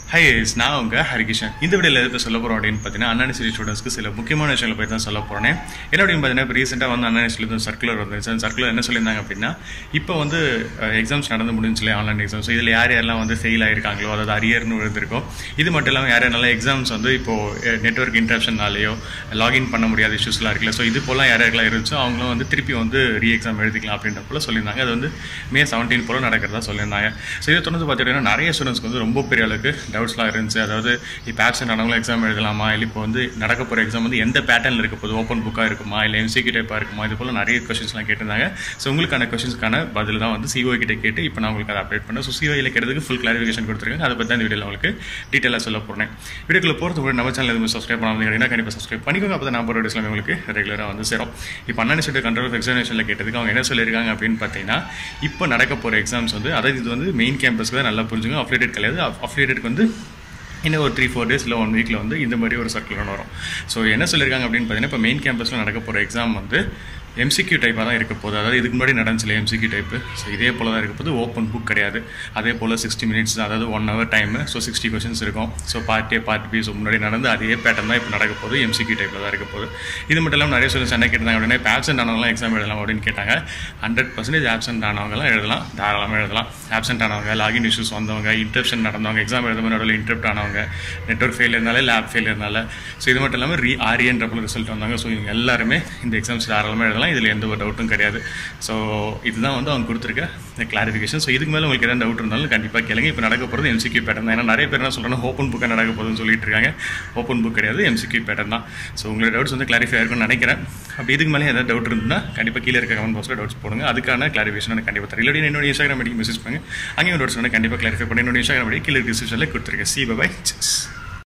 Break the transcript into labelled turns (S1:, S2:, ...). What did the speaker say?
S1: high நான் உங்க ஹரிகிஷன் இந்த வீடியோவில் எது சொல்ல போகிறோம் அப்படின்னு பார்த்தீங்கன்னா அன்யூனிவர்சிட்டி ஸ்டூடெண்ட்ஸ்க்கு சில முக்கியமான விஷயங்களை பற்றி தான் சொல்ல போகிறேன் என்ன அப்படின்னு பார்த்தீங்கன்னா இப்போ ரீசெண்டாக வந்து அன்யூனிவர்சிட்டி சர்க்குலர் வந்துச்சு அந்த சர்க்குலர் என்ன சொல்லியிருந்தாங்க அப்படின்னா இப்போ வந்து எக்ஸாம்ஸ் நடந்து முடிஞ்சுல ஆன்லைன் எக்ஸாம்ஸ் இதில் யார் யாரெல்லாம் வந்து ஃபெயில் ஆயிருக்காங்களோ அதாவது அரியர்னு விழுந்திருக்கோ இது மட்டும் இல்லாமல் யார் யாரெல்லாம் எக்ஸாம்ஸ் வந்து இப்போது நெட்ஒர்க் இன்ட்ரப்ஷனாலேயோ லாகின் பண்ண முடியாத இஷ்யூஸ்லாம் இருக்குல்ல ஸோ இது போலாம் யார் யாரெல்லாம் இருந்துச்சோ அவங்களும் வந்து திருப்பி வந்து ரீ எக்ஸாம் எழுதிக்கலாம் அப்படின்ற போல சொல்லியிருந்தாங்க அது வந்து மே செவன்டீன் போல நடக்கிறதா சொல்லியிருந்தாங்க ஸோ இதை தொடர்ந்து பார்த்துக்கிட்டீங்கன்னா நிறைய ஸ்டூடெண்ட்ஸ்க்கு வந்து ரொம்ப பெரிய அளவுக்கு டவுட்ஸ்லாம் இருந்துச்சு அதாவது இப்போ ஆப்சன்ட் ஆனவங்களும் எக்ஸாம் எழுதலாமா இல்லை இப்போ வந்து நடக்க போகிற எக்ஸாம் வந்து எந்த பேட்டர்னில் இருக்க போகுது ஓப்பன் புக்காக இருக்குமா இல்லை எம்சிக்யூ டைப்பாக இருக்குமா இது போல் நிறைய கொஷின்ஸ்லாம் கேட்டிருந்தாங்க ஸோ உங்களுக்கான கொஷின்ஸ்க்கான பதில் தான் வந்து சிஓ கிட்ட கேட்டு இப்போ நான் உங்களுக்கு அதை அப்டேட் பண்ணேன் ஸோ சிஓயில் கேட்டதுக்கு ஃபுல் கிளாரிஃபிகேஷன் கொடுத்துருக்காங்க அதை பற்றி தான் இந்த வீடியோவில் உங்களுக்கு டீட்டெயிலாக சொல்ல போகிறேன் வீடியோக்குள்ள போகிறது கூட நம்ம சேனல் எதுவும் சப்ஸ்கிரைப் பண்ணாமல் கேட்டிங்கன்னா கண்டிப்பாக சப்ஸ்கிரைப் பண்ணிக்கோங்க அப்போ தான் நான் போகிற வீடியோஸ்லாம் உங்களுக்கு ரெகுலராக வந்து சேரும் இப்போ அண்ணன் சொல்லிட்டு கண்ட்ரோல் ஆஃப் எக்ஸாமினேஷனில் கேட்டதுக்கு அவங்க என்ன சொல்லியிருக்காங்க அப்படின்னு பார்த்தீங்கன்னா இப்போ நடக்க போகிற எக்ஸாம்ஸ் வந்து அதாவது இது வந்து மெயின் கேம்பஸ்க்கு தான் நல்லா புரிஞ்சுங்க அஃபிலேட்டட் கிடையாது அஃபிலேட்டட்க்கு வந்து இன்னும் ஒரு த்ரீ ஃபோர் டேஸ் இல்லை ஒன் வீக்கில் வந்து இந்த மாதிரி ஒரு சர்க்குலர் வரும் ஸோ என்ன சொல்லியிருக்காங்க அப்படின்னு பார்த்தீங்கன்னா இப்போ மெயின் கேம்பஸில் நடக்க போகிற எக்ஸாம் வந்து எம்சிக்யூ டைப்பாக தான் இருக்க போகுது அதாவது இதுக்கு முன்னாடி நடந்துச்சுல எம்சிக்யூ டைப்பு ஸோ இதே போல் தான் இருக்க போது ஓப்பன் புக் கிடையாது அதே போல் சிக்ஸ்டி மினிட்ஸ் அதாவது one hour time so sixty questions இருக்கும் so part A part B so முன்னாடி நடந்து அதே பேட்டர்ன் தான் இப்போ நடக்க போகுது எம்சிக்யூ டைப்பில் தான் இருக்க போகுது இது மட்டும் இல்லாமல் நிறைய ஸ்டூடெண்ட்ஸ் என்ன கேட்டாங்க அப்படின்னா இப்போ ஆப்சென்ட் ஆனவங்களாம் எக்ஸாம் எழுதலாம் அப்படின்னு கேட்டாங்க ஹண்ட்ரட் பர்சன்டேஜ் ஆப்சென்ட் ஆனவங்களாம் எழுதலாம் தாராளமாக எழுதலாம் ஆப்சென்ட் ஆனவங்க லாகின் இஷ்யூஸ் வந்தவங்க இன்டர்ப்ஷன் நடந்தவங்க எக்ஸாம் எழுதும் நடுவில் இன்டர்ப்ட் ஆனவங்க நெட்ஒர்க் ஃபெயில் இருந்தாலே லேப் ஃபெயில் இருந்தால ஸோ இது மட்டும் இல்லாமல் ரீ ஆரியன்ற போல ரிசல்ட் வந்தாங்க ஸோ இவங்க எல்லாருமே இந்த எக்ஸாம்ஸ் தாராளமாக எழுதலாம் இதில் எந்த ஒரு டவுட்டும் கிடையாது ஸோ இதுதான் வந்து அவங்க கொடுத்துருக்க கிளாரிஃபிகேஷன் ஸோ இதுக்கு மேலே உங்களுக்கு எதாவது டவுட் இருந்தாலும் கண்டிப்பாக கேளுங்க இப்போ நடக்க போகிறது எம்சிக்யூ பேட்டர்ன் தான் ஏன்னா நிறைய பேர் என்ன சொல்கிறேன்னா ஓப்பன் புக்காக நடக்க போகுதுன்னு சொல்லிட்டு இருக்காங்க ஓப்பன் புக் கிடையாது எம்சிக்யூ பேட்டர்ன் தான் ஸோ உங்களோட டவுட்ஸ் வந்து கிளாரிஃபை இருக்கும்னு நினைக்கிறேன் அப்படி இதுக்கு மேலே ஏதாவது டவுட் இருந்தால் கண்டிப்பாக கீழே இருக்க கமெண்ட் பாக்ஸில் டவுட்ஸ் போடுங்க அதுக்கான கிளாரிஃபிகேஷன் எனக்கு கண்டிப்பாக தரேன் இல்லாட்டி என்னோட இன்ஸ்டாகிராம் ஐடிக்கு மெசேஜ் பண்ணுங்க அங்கேயும் டவுட்ஸ் வந்து கண்டிப்பாக கிளாரிஃபை பண்ணி என்னோட இன்ஸ்டாகிராம் ஐடி கீழே டிஸ்கிரிப்ஷனில் கொடுத்துருக்கேன் சி பை